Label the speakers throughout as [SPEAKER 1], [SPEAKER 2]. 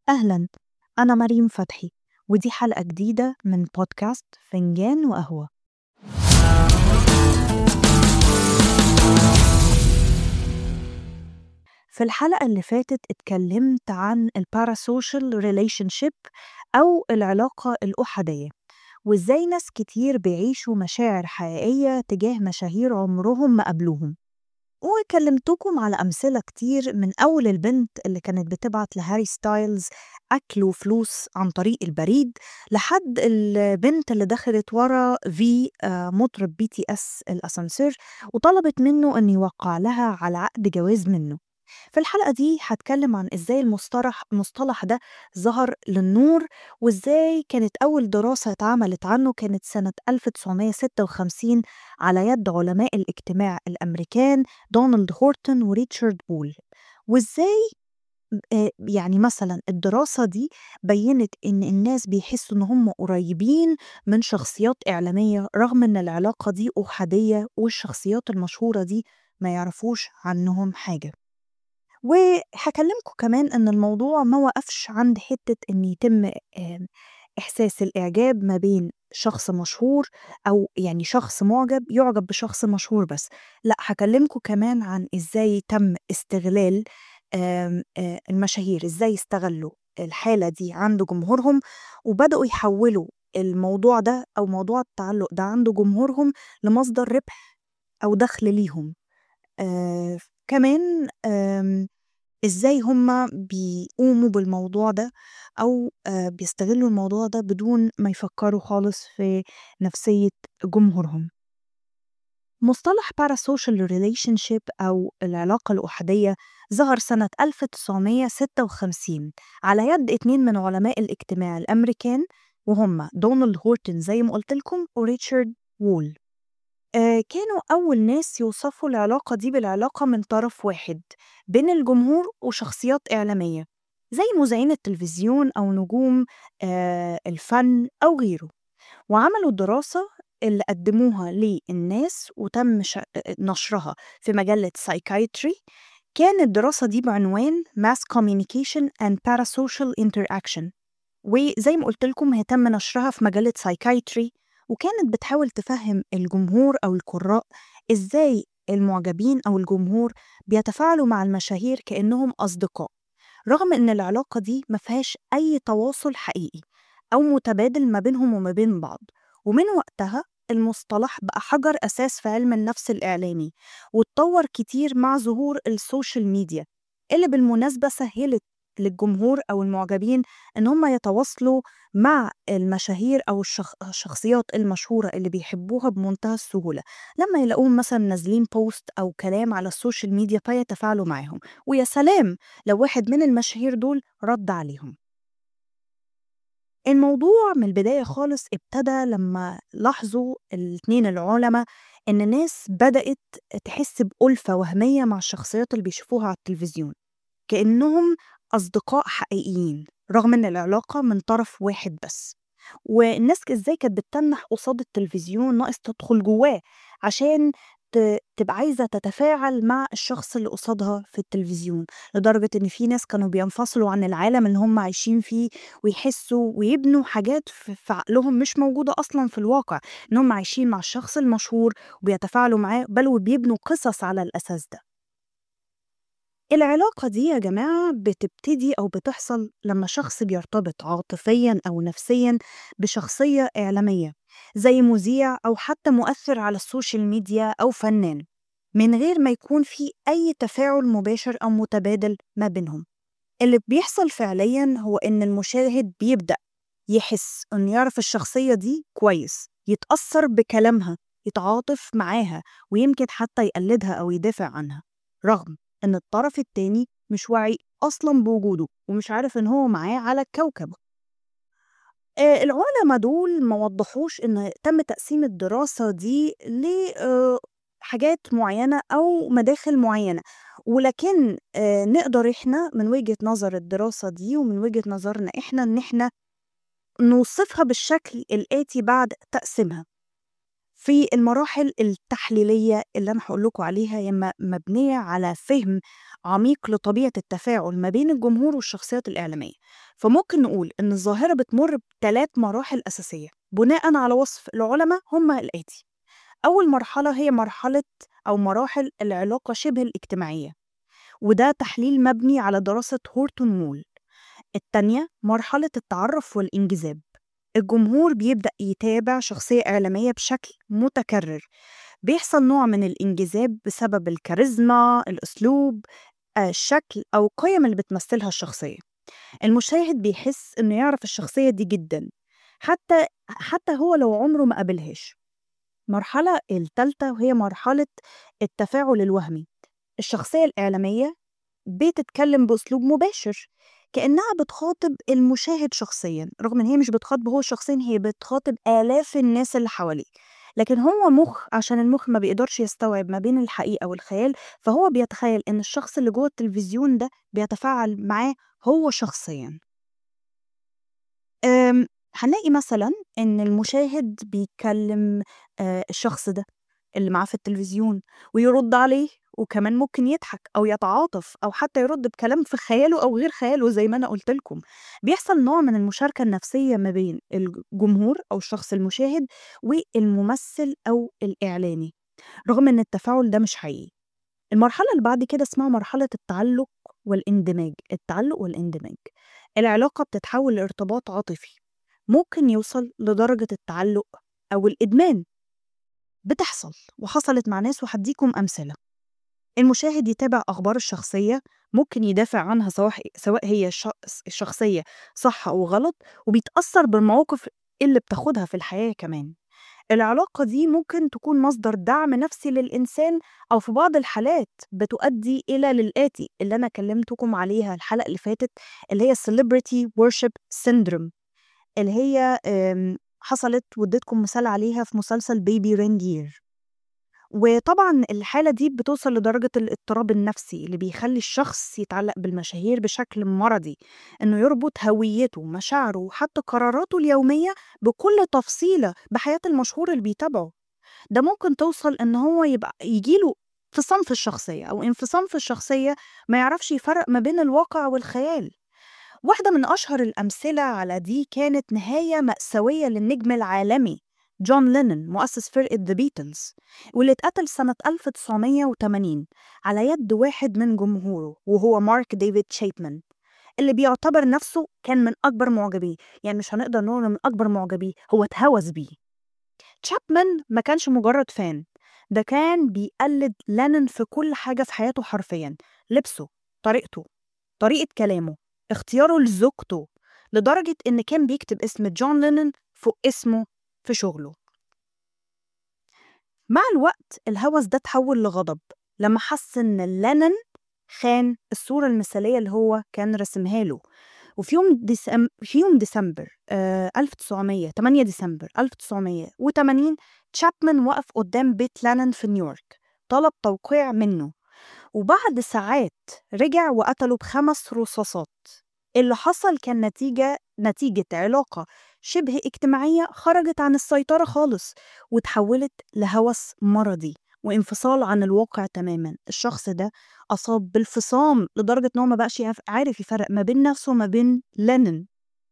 [SPEAKER 1] أهلا أنا مريم فتحي ودي حلقة جديدة من بودكاست فنجان وقهوة في الحلقة اللي فاتت اتكلمت عن الباراسوشيال ريليشن شيب أو العلاقة الأحادية وإزاي ناس كتير بيعيشوا مشاعر حقيقية تجاه مشاهير عمرهم ما قابلوهم وكلمتكم على أمثلة كتير من أول البنت اللي كانت بتبعت لهاري ستايلز أكل وفلوس عن طريق البريد لحد البنت اللي دخلت ورا في آه، مطرب بي تي اس الأسانسير وطلبت منه أن يوقع لها على عقد جواز منه في الحلقة دي هتكلم عن إزاي المصطلح المصطلح ده ظهر للنور وإزاي كانت أول دراسة اتعملت عنه كانت سنة 1956 على يد علماء الاجتماع الأمريكان دونالد هورتون وريتشارد بول وإزاي آه، يعني مثلا الدراسة دي بينت إن الناس بيحسوا إن هم قريبين من شخصيات إعلامية رغم إن العلاقة دي أحادية والشخصيات المشهورة دي ما يعرفوش عنهم حاجة وهكلمكم كمان إن الموضوع ما وقفش عند حتة إن يتم آم، إحساس الإعجاب ما بين شخص مشهور أو يعني شخص معجب يعجب بشخص مشهور بس لأ هكلمكم كمان عن إزاي تم استغلال آم، آه، المشاهير إزاي استغلوا الحالة دي عند جمهورهم وبدأوا يحولوا الموضوع ده أو موضوع التعلق ده عند جمهورهم لمصدر ربح أو دخل ليهم آه كمان آم، إزاي هم بيقوموا بالموضوع ده أو آه بيستغلوا الموضوع ده بدون ما يفكروا خالص في نفسية جمهورهم مصطلح parasocial relationship أو العلاقة الأحادية ظهر سنة 1956 على يد اتنين من علماء الاجتماع الأمريكان وهم دونالد هورتون زي ما قلت لكم وريتشارد وول آه، كانوا أول ناس يوصفوا العلاقة دي بالعلاقة من طرف واحد بين الجمهور وشخصيات إعلامية زي مذيعين التلفزيون أو نجوم آه، الفن أو غيره وعملوا دراسة اللي قدموها للناس وتم ش- نشرها في مجلة سايكايتري كانت الدراسة دي بعنوان Mass Communication and Parasocial Interaction وزي ما قلت لكم هي تم نشرها في مجلة سايكايتري وكانت بتحاول تفهم الجمهور أو القراء إزاي المعجبين أو الجمهور بيتفاعلوا مع المشاهير كأنهم أصدقاء رغم إن العلاقة دي ما فيهاش أي تواصل حقيقي أو متبادل ما بينهم وما بين بعض ومن وقتها المصطلح بقى حجر أساس في علم النفس الإعلامي واتطور كتير مع ظهور السوشيال ميديا اللي بالمناسبة سهلت للجمهور أو المعجبين إن هم يتواصلوا مع المشاهير أو الشخ... الشخصيات المشهورة اللي بيحبوها بمنتهى السهولة لما يلاقوهم مثلا نازلين بوست أو كلام على السوشيال ميديا فيتفاعلوا معاهم ويا سلام لو واحد من المشاهير دول رد عليهم الموضوع من البداية خالص ابتدى لما لاحظوا الاتنين العلماء إن الناس بدأت تحس بألفة وهمية مع الشخصيات اللي بيشوفوها على التلفزيون كأنهم أصدقاء حقيقيين رغم إن العلاقة من طرف واحد بس والناس إزاي كانت بتتنح قصاد التلفزيون ناقص تدخل جواه عشان ت- تبقى عايزة تتفاعل مع الشخص اللي قصادها في التلفزيون لدرجة إن في ناس كانوا بينفصلوا عن العالم اللي هم عايشين فيه ويحسوا ويبنوا حاجات في في عقلهم مش موجودة أصلا في الواقع إن هم عايشين مع الشخص المشهور وبيتفاعلوا معاه بل وبيبنوا قصص على الأساس ده العلاقة دي يا جماعة بتبتدي أو بتحصل لما شخص بيرتبط عاطفيا أو نفسيا بشخصية إعلامية زي مذيع أو حتى مؤثر على السوشيال ميديا أو فنان من غير ما يكون في أي تفاعل مباشر أو متبادل ما بينهم اللي بيحصل فعليا هو إن المشاهد بيبدأ يحس إنه يعرف الشخصية دي كويس يتأثر بكلامها يتعاطف معاها ويمكن حتى يقلدها أو يدافع عنها رغم إن الطرف التاني مش واعي أصلا بوجوده ومش عارف إن هو معاه على الكوكب آه، العلماء دول ما وضحوش إن تم تقسيم الدراسة دي لحاجات معينة أو مداخل معينة ولكن آه، نقدر إحنا من وجهة نظر الدراسة دي ومن وجهة نظرنا إحنا إن إحنا نوصفها بالشكل الآتي بعد تقسيمها في المراحل التحليلية اللي أنا هاقول لكم عليها هي م مبنية على فهم عميق لطبيعة التفاعل ما بين الجمهور والشخصيات الإعلامية، فممكن نقول إن الظاهرة بتمُر ب3 مراحل أساسية بناءً على وصف العُلما هم الآتي: أول مرحلة هي مرحلة أو مراحل العلاقة شِبه الاجتماعية، وده تحليل مبني على دراسة هورتون وول. التانية مرحلة التعرُّف والانجذاب، الجمهور بيبدأ يتابع شخصية إعلامية بشكل متكرر، بيحصل نوع من الانجذاب بسبب الكاريزما، الأسلوب، آآ الشكل أو القِيَم اللي بتمثّلها الشخصية. المشاهد بيحس إنه يعرف الشخصية دي جدًا، حتى حتى هو لو عمره ما قابلهاش. المرحلة التالتة وهي مرحلة التفاعل الوهمي، الشخصية الإعلامية بتتكلم بأسلوب مباشر، كإنها بتخاطب المشاهد شخصيًا، رغم إن هي مش بتخاطبه هو شخصيًا، هي بتخاطب آلاف الناس اللي حواليه، لكن هو مُخ عشان المُخ ما بيقدرش يستوعب ما بين الحقيقة والخيال، فهو بيتخيل إن الشخص اللي جوّه التلفزيون ده بيتفاعل معاه هو شخصيًا. آمم، هنلاقي مثلًا إن المشاهد بيكلم آآ الشخص ده اللي معاه في التلفزيون ويرُد عليه، وكمان ممكن يضحك أو يتعاطف أو حتى يرُد بكلام في خياله أو غير خياله زي ما أنا قُلت لكم. بيحصل نوع من المشاركة النفسية ما بين الجمهور أو الشخص المشاهد والممثل أو الإعلامي، رغم إن التفاعل ده مش حقيقي. المرحلة اللي بعد كده اسمها مرحلة التعلُّق والاندماج، التعلُّق والاندماج، العلاقة بتتحول لارتباط عاطفي، ممكن يوصل لدرجة التعلُّق أو الإدمان. بتحصل وحصلت مع ناس وهادّيكم أمثلة. المشاهد يتابع أخبار الشخصية، ممكن يدافع عنها سواء سواء هي الش الشخصية صح أو غلط، وبيتأثّر بالمواقف اللي بتاخدها في الحياة كمان. العلاقة دي ممكن تكون مصدر دعم نفسي للإنسان أو في بعض الحالات بتؤدي إلى للآتي اللي أنا كلمتكم عليها الحلقة اللي فاتت اللي هي celebrity worship syndrome اللي هي آمم حصلت واديتكم مثال عليها في مسلسل Baby Reindeer. وطبعًا الحالة دي بتوصل لدرجة الاضطراب النفسي اللي بيخلّي الشخص يتعلق بالمشاهير بشكل مرضي، إنه يربط هويته، مشاعره، وحتى قراراته اليومية بكل تفصيلة بحياة المشهور اللي بيتابعه. ده ممكن توصل إن هو يبقى ييجي له انفصام في الشخصية أو انفصام في الشخصية ما يعرفش يفرّق ما بين الواقع والخيال. واحدة من أشهر الأمثلة على دي كانت نهاية مأساوية للنجم العالمي جون لينون مؤسس فرقة The Beatles واللي اتقتل سنة 1980 على يد واحد من جمهوره وهو مارك ديفيد شيبمان اللي بيعتبر نفسه كان من أكبر معجبيه يعني مش هنقدر نقول من أكبر معجبيه هو اتهوس بيه تشابمان ما كانش مجرد فان ده كان بيقلد لينون في كل حاجة في حياته حرفيا لبسه طريقته طريقة كلامه اختياره لزوجته لدرجة إن كان بيكتب اسم جون لينون فوق اسمه في شغله. مع الوقت الهوس ده اتحول لغضب لما حس إن لينون خان الصورة المثالية اللي هو كان راسمها له وفي يوم ديسم... في يوم ديسمبر آه 1900 8 ديسمبر 1980 تشابمان وقف قدام بيت لينون في نيويورك طلب توقيع منه وبعد ساعات رجع وقتله بخمس رصاصات اللي حصل كان نتيجة نتيجة علاقة شبه اجتماعية خرجت عن السيطرة خالص وتحولت لهوس مرضي وانفصال عن الواقع تماما الشخص ده أصاب بالفصام لدرجة إن هو ما بقاش يعرف- عارف يفرق ما بين نفسه وما بين لينين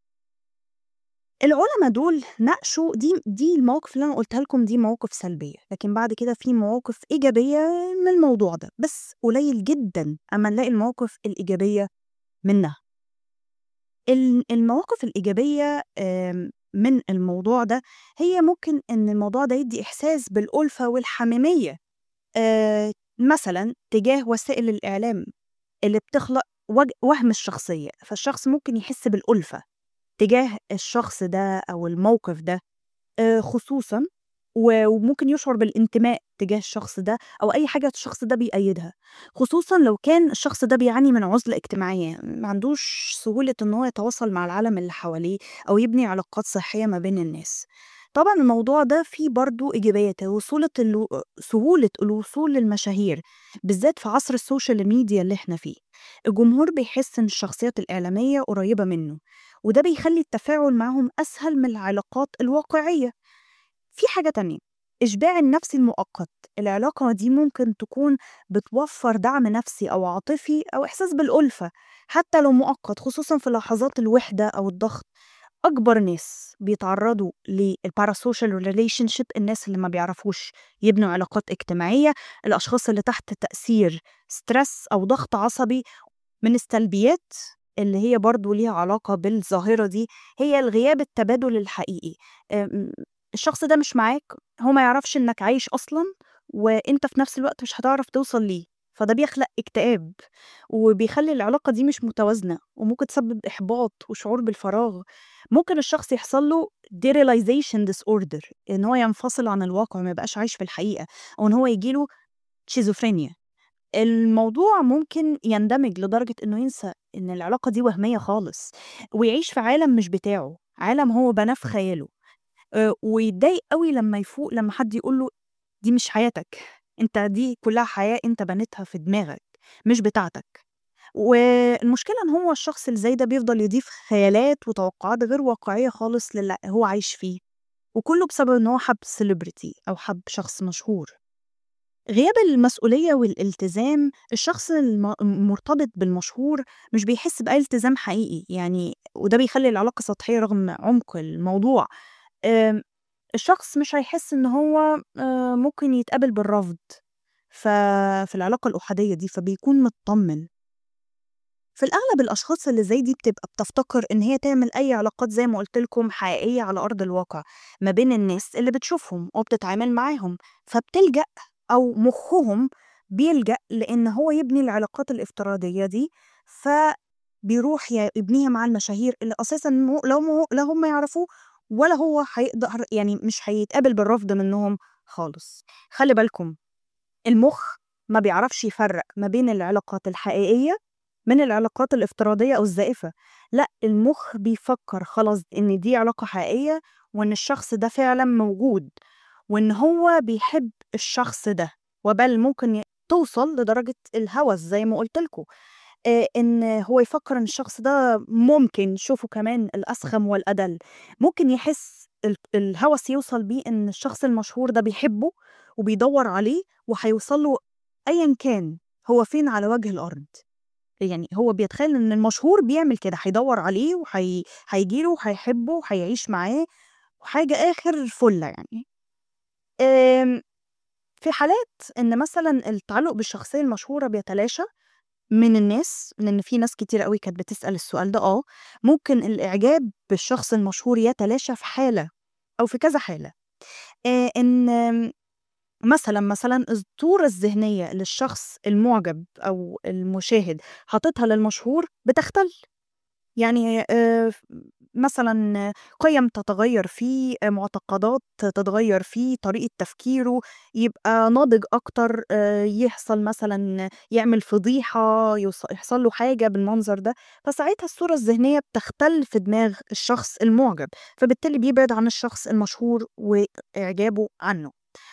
[SPEAKER 1] العلماء دول ناقشوا دي دي المواقف اللي أنا قُلتها لكم دي مواقف سلبية، لكن بعد كده في مواقف إيجابية من الموضوع ده، بس قليل جدًا أمّا نلاقي المواقف الإيجابية منها. ال المواقف الإيجابية آمم من الموضوع ده هي ممكن إن الموضوع ده يدّي إحساس بالألفة والحميمية آآ مثلًا تجاه وسائل الإعلام اللي بتخلق وج وَهْم الشخصية، فالشخص ممكن يحس بالألفة تجاه الشخص ده أو الموقف ده آآ خصوصًا و وممكن يشعر بالانتماء تجاه الشخص ده أو أي حاجة الشخص ده بيأيّدها، خصوصًا لو كان الشخص ده بيعاني من عُزلة اجتماعية، ما عندوش سهولة إن هو يتواصل مع العالم اللي حواليه أو يبني علاقات صحية ما بين الناس. طبعًا الموضوع ده فيه برضه إيجابيات، وصولة الو سهولة الوصول للمشاهير بالذات في عصر السوشيال ميديا اللي إحنا فيه. الجمهور بيحس إن الشخصيات الإعلامية قريبة منه، وده بيخلّي التفاعل معاهم أسهل من العلاقات الواقعية. في حاجة تانية، إشباع النفسي المؤقت، العلاقة دي ممكن تكون بتوفّر دعم نفسي أو عاطفي أو إحساس بالأُلفة حتى لو مؤقت، خصوصًا في لحظات الوحدة أو الضغط. أكبر ناس بيتعرّضوا للparasocial relationship الناس اللي ما بيعرفوش يبنوا علاقات اجتماعية، الأشخاص اللي تحت تأثير stress أو ضغط عصبي. من السلبيات اللي هي برضه ليها علاقة بالظاهرة دي، هي الغياب التبادل الحقيقي. آمم الشخص ده مش معاك، هو ما يعرفش إنّك عايش أصلًا وأنت في نفس الوقت مش هتعرف توصل ليه، فده بيخلق اكتئاب وبيخلّي العلاقة دي مش متوازنة وممكن تسبب إحباط وشعور بالفراغ. ممكن الشخص يحصل له derealization disorder إن هو ينفصل عن الواقع وما يبقاش عايش في الحقيقة أو إن هو ييجي له schizophrenia. الموضوع ممكن يندمج لدرجة إنه ينسى إن العلاقة دي وهمية خالص ويعيش في عالم مش بتاعه، عالم هو بناه في خياله. آآ ويتضايق أوي لمّا يفوق لمّا حد يقول له دي مش حياتك، أنت دي كلّها حياة أنت بنيتها في دماغك مش بتاعتك. والمشكلة إن هو الشخص اللي زي ده بيفضل يضيف خيالات وتوقعات غير واقعية خالص للي هو عايش فيه، وكلّه بسبب إن هو حَب celebrity أو حَب شخص مشهور. غياب المسؤولية والالتزام، الشخص الم المرتبط بالمشهور مش بيحس بأي التزام حقيقي، يعني وده بيخلّي العلاقة سطحية رغم عمق الموضوع. آمم الشخص مش هيحس إن هو آآ ممكن يتقابل بالرفض ف في العلاقة الأحادية دي، فبيكون متطمن. في الأغلب الأشخاص اللي زي دي بتبقى بتفتكر إن هي تعمل أي علاقات زي ما قُلت لكم حقيقية على أرض الواقع، ما بين الناس اللي بتشوفهم وبتتعامل معاهم، فبتلجأ أو مُخّهم بيلجأ لإن هو يبني العلاقات الافتراضية دي، فبيروح ي يبنيها مع المشاهير اللي أساسًا م لا هم لا هم يعرفوه ولا هو هيقدر يعني مش هيتقابل بالرفض منّهم خالص. خلّي بالكم، المُخ ما بيعرفش يفرّق ما بين العلاقات الحقيقية من العلاقات الافتراضية أو الزائفة، لأ المُخ بيفكّر خلاص إن دي علاقة حقيقية وإن الشخص ده فعلًا موجود، وإن هو بيحب الشخص ده، وبل ممكن ي توصل لدرجة الهوس زي ما قُلت لكم، آآ إن هو يفكّر إن الشخص ده ممكن شوفوا كمان الأسخم والأدل، ممكن يحس ال الهوس يوصل بيه إن الشخص المشهور ده بيحبه وبيدوّر عليه وهيوصل له أيًا كان هو فين على وجه الأرض. يعني هو بيتخيل إن المشهور بيعمل كده، هيدوّر عليه وهي هييجي له وهيحبه وهيعيش معاه وحاجة آخر فُلّة يعني. آمم في حالات إن مثلًا التعلُّق بالشخصية المشهورة بيتلاشى من الناس، لإن في ناس كتيرة أوي كانت بتسأل السؤال ده آه، ممكن الإعجاب بالشخص المشهور يتلاشى في حالة أو في كذا حالة. آآ إن مثلًا، مثلًا الصورة الذهنية للشخص المُعجب أو المشاهد حاططها للمشهور بتختل. يعني آآ ف مثلًا قِيَم تتغيّر فيه، آآ معتقدات تتغيّر فيه، طريقة تفكيره يبقى ناضج أكتر، آآ يحصل مثلًا يعمل فضيحة، يوص يحصل له حاجة بالمنظر ده، فساعتها الصورة الذهنية بتختل في دماغ الشخص المُعجب، فبالتالي بيبعد عن الشخص المشهور وإعجابه عنّه.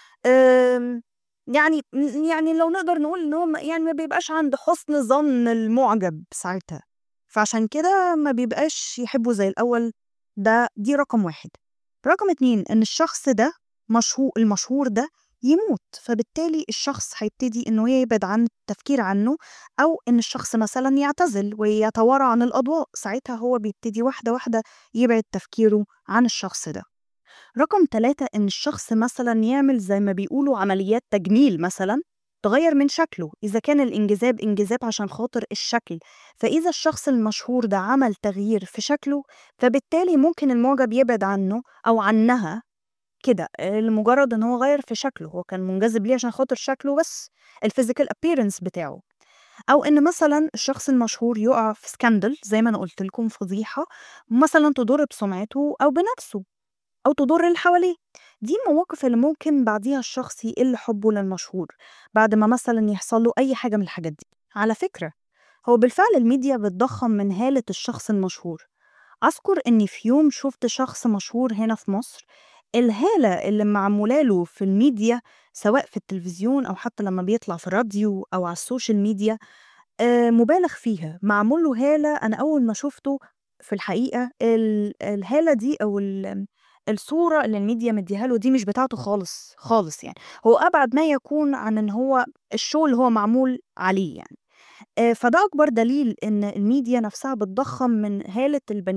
[SPEAKER 1] آمم يعني م يعني لو نقدر نقول إن هو م يعني ما بيبقاش عند حُسن ظن المُعجب ساعتها، فعشان كده ما بيبقاش يحبّه زي الأول، ده دي رقم 1. رقم 2 إن الشخص ده مشهو المشهور ده يموت، فبالتالي الشخص هيبتدي إنه يبعد عن التفكير عنّه أو إن الشخص مثلًا يعتزل ويتوارى عن الأضواء، ساعتها هو بيبتدي واحدة، واحدة يبعد تفكيره عن الشخص ده. رقم 3 إن الشخص مثلًا يعمل زي ما بيقولوا عمليات تجميل مثلًا، تغيّر من شكله، إذا كان الانجذاب انجذاب عشان خاطر الشكل، فإذا الشخص المشهور ده عمل تغيير في شكله، فبالتالي ممكن المُعجب يبعد عنّه أو عنّها كده، آآ لمجرد إن هو غيّر في شكله، هو كان منجذب ليه عشان خاطر شكله بس، الphysical appearance بتاعه. أو إن مثلًا الشخص المشهور يُقع في scandal زي ما أنا قُلت لكم فضيحة، مثلًا تضُر بسُمعته أو بنَفْسه أو تضُر اللي حواليه. دي المواقف اللي ممكن بعديها الشخص يقِل حُبّه للمشهور، بعد ما مثلًا يحصل له أي حاجة من الحاجات دي. على فكرة، هو بالفعل الميديا بتضخّم من هالة الشخص المشهور. أذكر إني في يوم شُفت شخص مشهور هنا في مصر، الهالة اللي معمولة له في الميديا سواء في التلفزيون أو حتى لمّا بيطلع في الراديو أو على السوشيال ميديا، آآ مُبالغ فيها، معمول له هالة أنا أول ما شُفته في الحقيقة ال الهالة دي أو ال الصورة اللي الميديا مدّياها له دي مش بتاعته خالص، خالص يعني، هو أبعد ما يكون عن إن هو الshow اللي هو معمول عليه يعني. آآ فده أكبر دليل إن الميديا نفسها بتضخّم من هالة البني